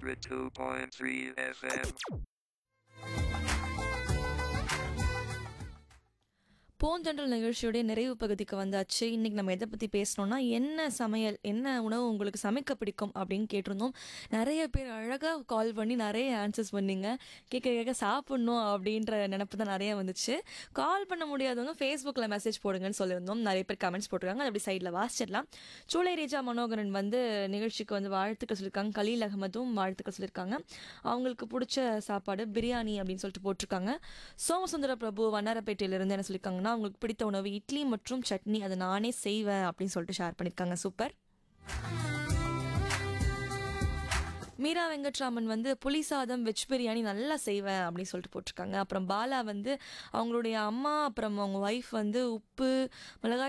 102.3 FM. போஞ்சென்றல் நிகழ்ச்சியுடைய நிறைவு பகுதிக்கு வந்தாச்சு இன்னைக்கு நம்ம எதை பற்றி பேசணும்னா என்ன சமையல் என்ன உணவு உங்களுக்கு சமைக்க பிடிக்கும் அப்படின்னு கேட்டிருந்தோம் நிறைய பேர் அழகாக கால் பண்ணி நிறைய ஆன்சர்ஸ் பண்ணீங்க கேட்க கேட்க சாப்பிட்ணும் அப்படின்ற நினப்பு தான் நிறைய வந்துச்சு கால் பண்ண முடியாதவங்க ஃபேஸ்புக்கில் மெசேஜ் போடுங்கன்னு சொல்லியிருந்தோம் நிறைய பேர் கமெண்ட்ஸ் போட்டிருக்காங்க அது அப்படி சைடில் வாசிச்சிடலாம் சூளை ரேஜா மனோகரன் வந்து நிகழ்ச்சிக்கு வந்து வாழ்த்துக்கள் சொல்லியிருக்காங்க கலீல் அகமதும் வாழ்த்துக்கள் சொல்லியிருக்காங்க அவங்களுக்கு பிடிச்ச சாப்பாடு பிரியாணி அப்படின்னு சொல்லிட்டு போட்டிருக்காங்க சோமசுந்தர பிரபு வண்ணாரப்பேட்டையிலிருந்து என்ன சொல்லியிருக்காங்கன்னா அவங்களுக்கு பிடித்த உணவு இட்லி மற்றும் சட்னி அதை நானே செய்வேன் அப்படின்னு சொல்லிட்டு ஷேர் பண்ணியிருக்காங்க சூப்பர் மீரா வெங்கட்ராமன் வந்து புளி சாதம் வெஜ் பிரியாணி நல்லா செய்வேன் அப்படின்னு சொல்லிட்டு போட்டிருக்காங்க அப்புறம் பாலா வந்து அவங்களுடைய அம்மா அப்புறம் அவங்க ஒய்ஃப் வந்து உப்பு மிளகாய்